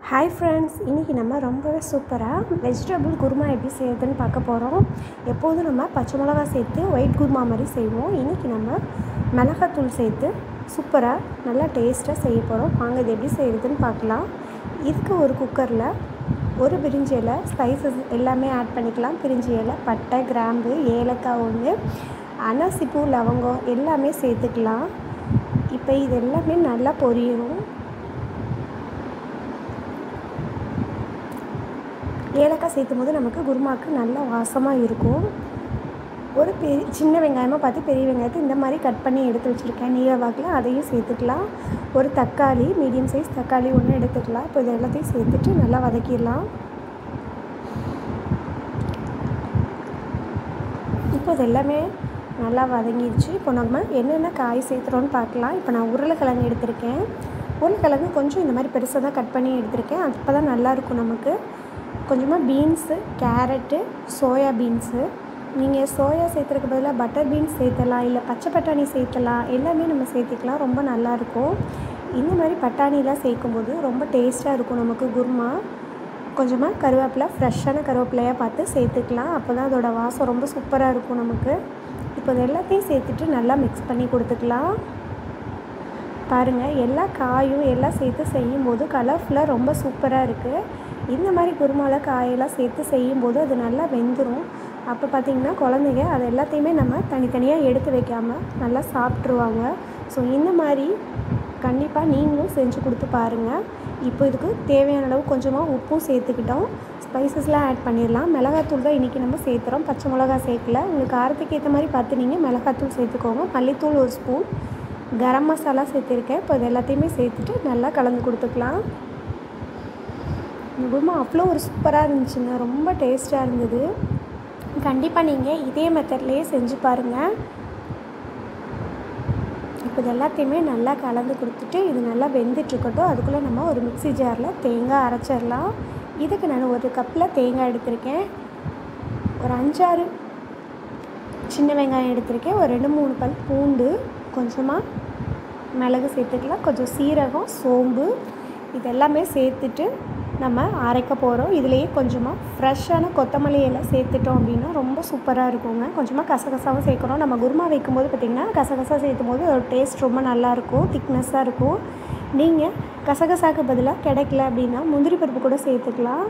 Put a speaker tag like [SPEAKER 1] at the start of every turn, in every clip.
[SPEAKER 1] hi friends இன்றைக்கி நம்ம ரொம்பவே சூப்பராக வெஜிடபிள் குருமா எப்படி செய்யறதுன்னு பார்க்க போகிறோம் எப்போதும் நம்ம பச்சை மிளகா சேர்த்து ஒயிட் குருமா மாதிரி செய்வோம் இன்றைக்கி நம்ம மிளகாத்தூள் சேர்த்து சூப்பராக நல்லா டேஸ்ட்டாக செய்ய போகிறோம் வாங்க இது எப்படி செய்கிறதுன்னு பார்க்கலாம் இதுக்கு ஒரு குக்கரில் ஒரு பிரிஞ்சி இலை ஸ்பைசஸ் எல்லாமே ஆட் பண்ணிக்கலாம் பிரிஞ்சி இலை பட்டை கிராம்பு ஏலக்காய் ஒன்று அனாசிப்பூ லவங்கம் எல்லாமே சேர்த்துக்கலாம் இப்போ இது எல்லாமே நல்லா பொரியணும் ஏலக்காய் சேர்த்தும் போது நமக்கு குருமாவுக்கு நல்ல வாசமாக இருக்கும் ஒரு பெரிய சின்ன வெங்காயமாக பார்த்து பெரிய வெங்காயத்தை இந்த மாதிரி கட் பண்ணி எடுத்து வச்சுருக்கேன் நீல வாக்கில் அதையும் சேர்த்துக்கலாம் ஒரு தக்காளி மீடியம் சைஸ் தக்காளி ஒன்று எடுத்துக்கலாம் இப்போ இது எல்லாத்தையும் சேர்த்துட்டு நல்லா வதக்கிடலாம் இப்போ இது எல்லாமே நல்லா வதங்கிடுச்சு இப்போ நம்ம என்னென்ன காய் சேர்த்துறோன்னு பார்க்கலாம் இப்போ நான் உருளைக்கிழங்கு எடுத்திருக்கேன் உருளைக்கிழங்கு கொஞ்சம் இந்த மாதிரி பெருசாக தான் கட் பண்ணி எடுத்திருக்கேன் அப்போ தான் நல்லாயிருக்கும் நமக்கு கொஞ்சமாக பீன்ஸு கேரட்டு சோயா பீன்ஸு நீங்கள் சோயா சேர்த்துறதுக்கு பதிலாக பட்டர் பீன்ஸ் சேர்த்தலாம் இல்லை பச்சை பட்டாணி சேர்த்தலாம் எல்லாமே நம்ம சேர்த்துக்கலாம் ரொம்ப நல்லாயிருக்கும் இந்த மாதிரி பட்டாணிலாம் சேர்க்கும்போது ரொம்ப டேஸ்ட்டாக இருக்கும் நமக்கு குருமா கொஞ்சமாக கருவேப்பிலை ஃப்ரெஷ்ஷான கருவேப்பிலையாக பார்த்து சேர்த்துக்கலாம் அப்போ தான் அதோடய வாசம் ரொம்ப சூப்பராக இருக்கும் நமக்கு இப்போ இது எல்லாத்தையும் சேர்த்துட்டு நல்லா மிக்ஸ் பண்ணி கொடுத்துக்கலாம் பாருங்கள் எல்லா காயும் எல்லாம் சேர்த்து செய்யும்போது கலர்ஃபுல்லாக ரொம்ப சூப்பராக இருக்குது இந்த மாதிரி குருமாவில் காயெல்லாம் சேர்த்து செய்யும்போது அது நல்லா வெந்துடும் அப்போ பார்த்திங்கன்னா குழந்தைங்க அது எல்லாத்தையுமே நம்ம தனித்தனியாக எடுத்து வைக்காமல் நல்லா சாப்பிட்ருவாங்க ஸோ இந்த மாதிரி கண்டிப்பாக நீங்களும் செஞ்சு கொடுத்து பாருங்கள் இப்போ இதுக்கு தேவையான அளவு கொஞ்சமாக உப்பும் சேர்த்துக்கிட்டோம் ஸ்பைசஸ்லாம் ஆட் பண்ணிடலாம் மிளகாத்தூள் தான் இன்றைக்கி நம்ம சேர்த்துறோம் பச்சை மிளகா சேர்க்கல உங்களுக்கு காரத்துக்கு ஏற்ற மாதிரி பார்த்து நீங்கள் மிளகாத்தூள் சேர்த்துக்கோங்க மல்லித்தூள் ஒரு ஸ்பூன் கரம் மசாலா சேர்த்துருக்கேன் இப்போ இது எல்லாத்தையுமே சேர்த்துட்டு நல்லா கலந்து கொடுத்துக்கலாம் இந்த குருமா அவ்வளோ ஒரு சூப்பராக இருந்துச்சுங்க ரொம்ப டேஸ்ட்டாக இருந்தது கண்டிப்பாக நீங்கள் இதே மெத்தட்லேயே செஞ்சு பாருங்கள் இப்போ இது எல்லாத்தையுமே நல்லா கலந்து கொடுத்துட்டு இது நல்லா வெந்துட்டுருக்கட்டும் அதுக்குள்ளே நம்ம ஒரு மிக்ஸி ஜாரில் தேங்காய் அரைச்சிடலாம் இதுக்கு நான் ஒரு கப்பில் தேங்காய் எடுத்திருக்கேன் ஒரு அஞ்சாறு சின்ன வெங்காயம் எடுத்திருக்கேன் ஒரு ரெண்டு மூணு பல் பூண்டு கொஞ்சமாக மிளகு சேர்த்துக்கலாம் கொஞ்சம் சீரகம் சோம்பு இது எல்லாமே சேர்த்துட்டு நம்ம அரைக்க போகிறோம் இதுலேயே கொஞ்சமாக ஃப்ரெஷ்ஷான கொத்தமல்லி எல்லாம் சேர்த்துட்டோம் அப்படின்னா ரொம்ப சூப்பராக இருக்குங்க கொஞ்சமாக கசகசாவும் சேர்க்குறோம் நம்ம குருமா வைக்கும்போது பார்த்திங்கன்னா கசகசா சேர்த்தும் போது அதோட டேஸ்ட் ரொம்ப நல்லாயிருக்கும் திக்னஸ்ஸாக இருக்கும் நீங்கள் கசகசாக்கு பதிலாக கிடைக்கல அப்படின்னா முந்திரி பருப்பு கூட சேர்த்துக்கலாம்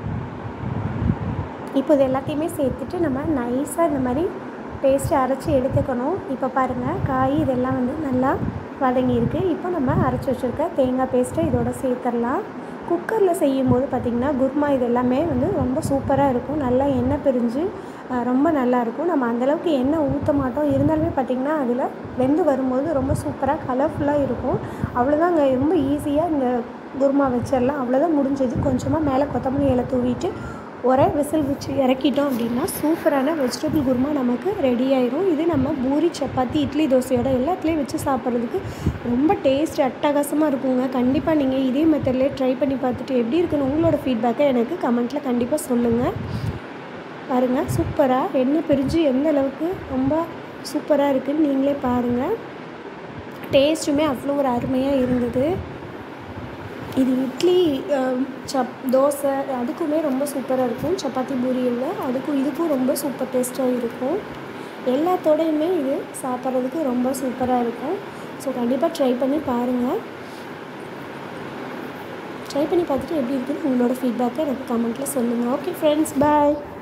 [SPEAKER 1] இப்போ இது எல்லாத்தையுமே சேர்த்துட்டு நம்ம நைஸாக இந்த மாதிரி பேஸ்ட்டு அரைச்சி எடுத்துக்கணும் இப்போ பாருங்கள் காய் இதெல்லாம் வந்து நல்லா வதங்கியிருக்கு இப்போ நம்ம அரைச்சி வச்சுருக்க தேங்காய் பேஸ்ட்டை இதோட சேர்த்துடலாம் குக்கரில் செய்யும்போது பார்த்திங்கன்னா குருமா இது எல்லாமே வந்து ரொம்ப சூப்பராக இருக்கும் நல்லா எண்ணெய் பிரிஞ்சு ரொம்ப நல்லாயிருக்கும் நம்ம அந்தளவுக்கு எண்ணெய் ஊற்ற மாட்டோம் இருந்தாலுமே பார்த்திங்கன்னா அதில் வெந்து வரும்போது ரொம்ப சூப்பராக கலர்ஃபுல்லாக இருக்கும் அவ்வளோதாங்க ரொம்ப ஈஸியாக இந்த குருமா வச்சிடலாம் அவ்வளோதான் முடிஞ்சது கொஞ்சமாக மேலே கொத்தமல்லி இலை தூவிட்டு ஒரே விசில் வச்சு இறக்கிட்டோம் அப்படின்னா சூப்பரான வெஜிடபிள் குருமா நமக்கு ரெடி ஆயிரும் இது நம்ம பூரி சப்பாத்தி இட்லி தோசையோட எல்லாத்துலேயும் வச்சு சாப்பிட்றதுக்கு ரொம்ப டேஸ்ட் அட்டகாசமாக இருக்குங்க கண்டிப்பாக நீங்கள் இதே மெத்தட்லேயே ட்ரை பண்ணி பார்த்துட்டு எப்படி இருக்குன்னு உங்களோட ஃபீட்பேக்கை எனக்கு கமெண்ட்டில் கண்டிப்பாக சொல்லுங்கள் பாருங்கள் சூப்பராக எண்ணெய் பிரிஞ்சு எந்த அளவுக்கு ரொம்ப சூப்பராக இருக்குதுன்னு நீங்களே பாருங்கள் டேஸ்ட்டுமே அவ்வளோ ஒரு அருமையாக இருந்தது இது இட்லி சப் தோசை அதுக்குமே ரொம்ப சூப்பராக இருக்கும் சப்பாத்தி பூரியில் அதுக்கும் இதுக்கும் ரொம்ப சூப்பர் டேஸ்ட்டாக இருக்கும் எல்லாத்தோடையுமே இது சாப்பிட்றதுக்கு ரொம்ப சூப்பராக இருக்கும் ஸோ கண்டிப்பாக ட்ரை பண்ணி பாருங்கள் ட்ரை பண்ணி பார்த்துட்டு எப்படி இருக்குன்னு உங்களோட ஃபீட்பேக்கை எனக்கு கமெண்ட்டில் சொல்லுங்கள் ஓகே ஃப்ரெண்ட்ஸ் பாய்